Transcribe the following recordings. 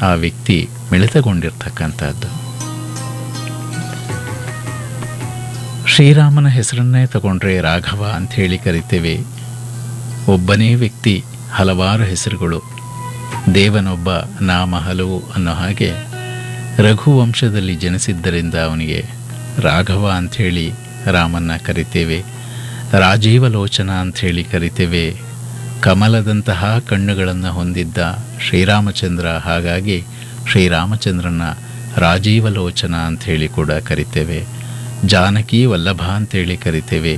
ಆ ವ್ಯಕ್ತಿ ಮಿಳಿತಗೊಂಡಿರ್ತಕ್ಕಂಥದ್ದು ಶ್ರೀರಾಮನ ಹೆಸರನ್ನೇ ತಗೊಂಡ್ರೆ ರಾಘವ ಅಂತ ಹೇಳಿ ಕರಿತೇವೆ ಒಬ್ಬನೇ ವ್ಯಕ್ತಿ ಹಲವಾರು ಹೆಸರುಗಳು ದೇವನೊಬ್ಬ ನಾಮ ಹಲವು ಅನ್ನೋ ಹಾಗೆ ರಘುವಂಶದಲ್ಲಿ ಜನಿಸಿದ್ದರಿಂದ ಅವನಿಗೆ ರಾಘವ ಅಂಥೇಳಿ ರಾಮನ್ನ ಕರಿತೇವೆ ರಾಜೀವಲೋಚನ ಅಂಥೇಳಿ ಕರಿತೇವೆ ಕಮಲದಂತಹ ಕಣ್ಣುಗಳನ್ನು ಹೊಂದಿದ್ದ ಶ್ರೀರಾಮಚಂದ್ರ ಹಾಗಾಗಿ ಶ್ರೀರಾಮಚಂದ್ರನ ರಾಜೀವಲೋಚನ ಅಂಥೇಳಿ ಕೂಡ ಕರಿತೇವೆ ಜಾನಕಿ ವಲ್ಲಭ ಅಂತೇಳಿ ಕರಿತೇವೆ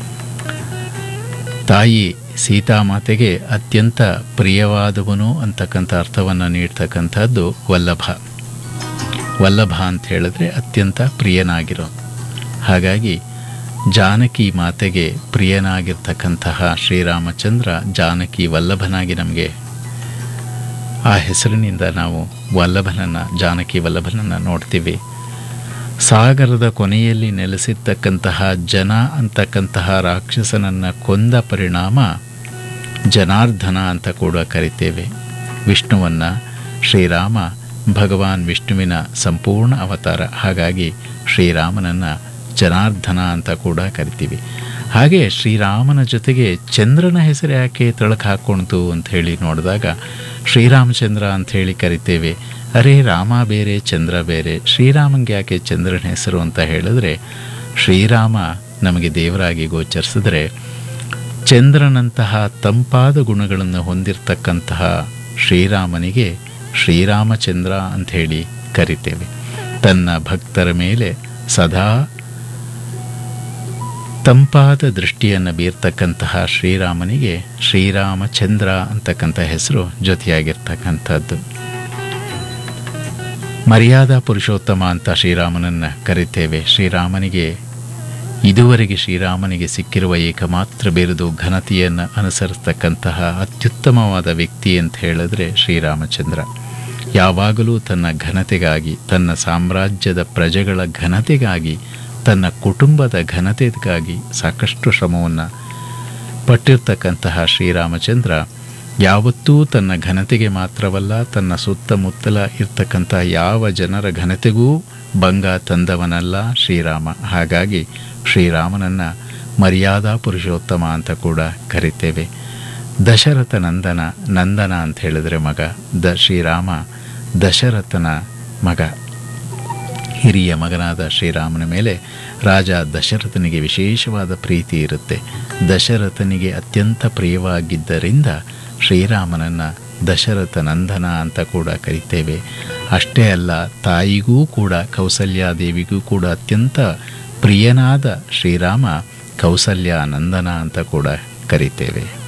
ತಾಯಿ ಸೀತಾಮಾತೆಗೆ ಅತ್ಯಂತ ಪ್ರಿಯವಾದವನು ಅಂತಕ್ಕಂಥ ಅರ್ಥವನ್ನು ನೀಡ್ತಕ್ಕಂಥದ್ದು ವಲ್ಲಭ ವಲ್ಲಭ ಅಂತ ಹೇಳಿದ್ರೆ ಅತ್ಯಂತ ಪ್ರಿಯನಾಗಿರೋ ಹಾಗಾಗಿ ಜಾನಕಿ ಮಾತೆಗೆ ಪ್ರಿಯನಾಗಿರ್ತಕ್ಕಂತಹ ಶ್ರೀರಾಮಚಂದ್ರ ಜಾನಕಿ ವಲ್ಲಭನಾಗಿ ನಮಗೆ ಆ ಹೆಸರಿನಿಂದ ನಾವು ವಲ್ಲಭನನ್ನು ಜಾನಕಿ ವಲ್ಲಭನನ್ನು ನೋಡ್ತೀವಿ ಸಾಗರದ ಕೊನೆಯಲ್ಲಿ ನೆಲೆಸಿರ್ತಕ್ಕಂತಹ ಜನ ಅಂತಕ್ಕಂತಹ ರಾಕ್ಷಸನನ್ನು ಕೊಂದ ಪರಿಣಾಮ ಜನಾರ್ದನ ಅಂತ ಕೂಡ ಕರಿತೇವೆ ವಿಷ್ಣುವನ್ನು ಶ್ರೀರಾಮ ಭಗವಾನ್ ವಿಷ್ಣುವಿನ ಸಂಪೂರ್ಣ ಅವತಾರ ಹಾಗಾಗಿ ಶ್ರೀರಾಮನನ್ನು ಜನಾರ್ದನ ಅಂತ ಕೂಡ ಕರಿತೀವಿ ಹಾಗೆ ಶ್ರೀರಾಮನ ಜೊತೆಗೆ ಚಂದ್ರನ ಹೆಸರು ಯಾಕೆ ತಳಕು ಹಾಕ್ಕೊಳ್ತು ಅಂತ ಹೇಳಿ ನೋಡಿದಾಗ ಶ್ರೀರಾಮಚಂದ್ರ ಅಂತ ಹೇಳಿ ಕರಿತೇವೆ ಅರೇ ರಾಮ ಬೇರೆ ಚಂದ್ರ ಬೇರೆ ಶ್ರೀರಾಮಂಗೆ ಯಾಕೆ ಚಂದ್ರನ ಹೆಸರು ಅಂತ ಹೇಳಿದ್ರೆ ಶ್ರೀರಾಮ ನಮಗೆ ದೇವರಾಗಿ ಗೋಚರಿಸಿದ್ರೆ ಚಂದ್ರನಂತಹ ತಂಪಾದ ಗುಣಗಳನ್ನು ಹೊಂದಿರತಕ್ಕಂತಹ ಶ್ರೀರಾಮನಿಗೆ ಶ್ರೀರಾಮಚಂದ್ರ ಅಂಥೇಳಿ ಕರಿತೇವೆ ತನ್ನ ಭಕ್ತರ ಮೇಲೆ ಸದಾ ತಂಪಾದ ದೃಷ್ಟಿಯನ್ನು ಬೀರ್ತಕ್ಕಂತಹ ಶ್ರೀರಾಮನಿಗೆ ಶ್ರೀರಾಮಚಂದ್ರ ಅಂತಕ್ಕಂಥ ಹೆಸರು ಜೊತೆಯಾಗಿರ್ತಕ್ಕಂಥದ್ದು ಮರ್ಯಾದಾ ಪುರುಷೋತ್ತಮ ಅಂತ ಶ್ರೀರಾಮನನ್ನು ಕರಿತೇವೆ ಶ್ರೀರಾಮನಿಗೆ ಇದುವರೆಗೆ ಶ್ರೀರಾಮನಿಗೆ ಸಿಕ್ಕಿರುವ ಏಕಮಾತ್ರ ಬಿರುದು ಘನತೆಯನ್ನು ಅನುಸರಿಸ್ತಕ್ಕಂತಹ ಅತ್ಯುತ್ತಮವಾದ ವ್ಯಕ್ತಿ ಅಂತ ಹೇಳಿದ್ರೆ ಶ್ರೀರಾಮಚಂದ್ರ ಯಾವಾಗಲೂ ತನ್ನ ಘನತೆಗಾಗಿ ತನ್ನ ಸಾಮ್ರಾಜ್ಯದ ಪ್ರಜೆಗಳ ಘನತೆಗಾಗಿ ತನ್ನ ಕುಟುಂಬದ ಘನತೆಗಾಗಿ ಸಾಕಷ್ಟು ಶ್ರಮವನ್ನು ಪಟ್ಟಿರ್ತಕ್ಕಂತಹ ಶ್ರೀರಾಮಚಂದ್ರ ಯಾವತ್ತೂ ತನ್ನ ಘನತೆಗೆ ಮಾತ್ರವಲ್ಲ ತನ್ನ ಸುತ್ತಮುತ್ತಲ ಇರ್ತಕ್ಕಂಥ ಯಾವ ಜನರ ಘನತೆಗೂ ಭಂಗ ತಂದವನಲ್ಲ ಶ್ರೀರಾಮ ಹಾಗಾಗಿ ಶ್ರೀರಾಮನನ್ನು ಮರ್ಯಾದಾ ಪುರುಷೋತ್ತಮ ಅಂತ ಕೂಡ ಕರಿತೇವೆ ದಶರಥ ನಂದನ ನಂದನ ಅಂತ ಹೇಳಿದ್ರೆ ಮಗ ದ ಶ್ರೀರಾಮ ದಶರಥನ ಮಗ ಹಿರಿಯ ಮಗನಾದ ಶ್ರೀರಾಮನ ಮೇಲೆ ರಾಜ ದಶರಥನಿಗೆ ವಿಶೇಷವಾದ ಪ್ರೀತಿ ಇರುತ್ತೆ ದಶರಥನಿಗೆ ಅತ್ಯಂತ ಪ್ರಿಯವಾಗಿದ್ದರಿಂದ ಶ್ರೀರಾಮನನ್ನು ದಶರಥ ನಂದನ ಅಂತ ಕೂಡ ಕರಿತೇವೆ ಅಷ್ಟೇ ಅಲ್ಲ ತಾಯಿಗೂ ಕೂಡ ಕೌಸಲ್ಯಾದೇವಿಗೂ ಕೂಡ ಅತ್ಯಂತ ಪ್ರಿಯನಾದ ಶ್ರೀರಾಮ ಕೌಸಲ್ಯ ನಂದನ ಅಂತ ಕೂಡ ಕರಿತೇವೆ